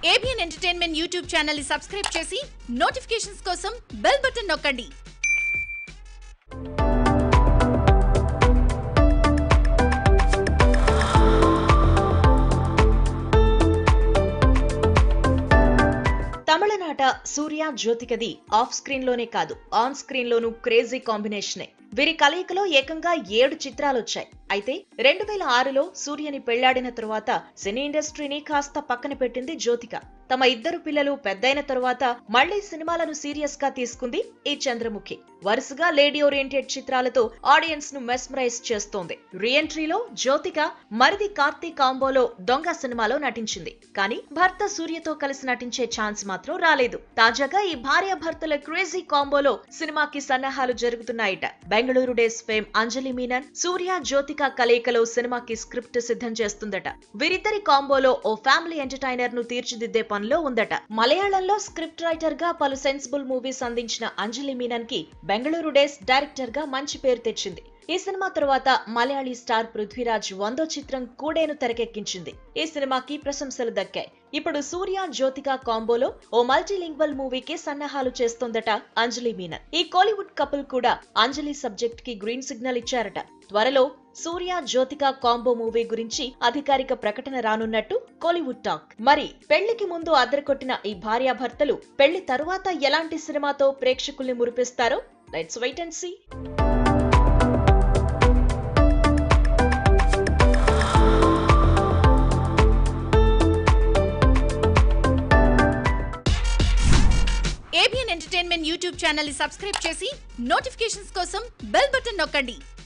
ABN Entertainment YouTube channel ని subscribe చేసి notifications కోసం బెల్ బటన్ నొక్కండి తమిళనాట సూర్య జ్యోతికది ఆఫ్ స్క్రీన్ లోనే కాదు ఆన్ స్క్రీన్ లోనూ క్రేజీ కాంబినేషనే వీరి కలయికలో ఏకంగా ఏడు చిత్రాలొచ్చాయి అయితే రెండు వేల ఆరులో సూర్యని పెళ్లాడిన తరువాత సినీ ఇండస్ట్రీని కాస్త పక్కన పెట్టింది జ్యోతిక తమ ఇద్దరు పిల్లలు పెద్దయిన తరువాత మళ్లీ సినిమాలను సీరియస్ గా తీసుకుంది ఈ చంద్రముఖి వరుసగా లేడీ ఓరియంటెడ్ చిత్రాలతో ఆడియన్స్ ను మెస్మరైజ్ చేస్తోంది రీఎంట్రీలో జ్యోతిక మరిది కార్తీక్ కాంబోలో దొంగ సినిమాలో నటించింది కానీ భర్త సూర్యతో కలిసి నటించే ఛాన్స్ మాత్రం రాలేదు తాజాగా ఈ భార్యాభర్తల క్రేజీ కాంబోలో సినిమాకి సన్నాహాలు జరుగుతున్నాయట బెంగళూరు డేస్ ఫేమ్ అంజలి మీనన్ సూర్య జ్యోతిక కలయికలో సినిమాకి స్క్రిప్ట్ సిద్ధం చేస్తుందట వీరిద్దరి కాంబోలో ఓ ఫ్యామిలీ ఎంటర్టైనర్ ను తీర్చిదిద్దే పనిలో ఉందట మలయాళంలో స్క్రిప్ట్ రైటర్ గా పలు సెన్సిబుల్ మూవీస్ అందించిన అంజలి మీనన్ కి బెంగళూరు డేస్ డైరెక్టర్ గా మంచి పేరు తెచ్చింది ఈ సినిమా తరువాత మలయాళీ స్టార్ పృథ్వీరాజ్ వందో చిత్రం కూడేను తెరకెక్కించింది ఈ సినిమాకి ప్రశంసలు దక్కాయి ఇప్పుడు సూర్య జ్యోతిక కాంబోలో ఓ మల్టీలింగ్వల్ మూవీకి సన్నాహాలు చేస్తోందట అంజలి మీనన్ ఈ కోలీవుడ్ కపుల్ కూడా అంజలి సబ్జెక్ట్ కి గ్రీన్ సిగ్నల్ ఇచ్చారట త్వరలో సూర్య జ్యోతిక కాంబో మూవీ గురించి అధికారిక ప్రకటన రానున్నట్టు కోలీవుడ్ టాక్ మరి పెళ్లికి ముందు అద్దరకొట్టిన ఈ భార్యాభర్తలు పెళ్లి తరువాత ఎలాంటి సినిమాతో ప్రేక్షకుల్ని మురిపిస్తారో let's wait and see ABN Entertainment YouTube channel ని సబ్స్క్రైబ్ చేసి నోటిఫికేషన్స్ కోసం బెల్ బటన్ నొక్కండి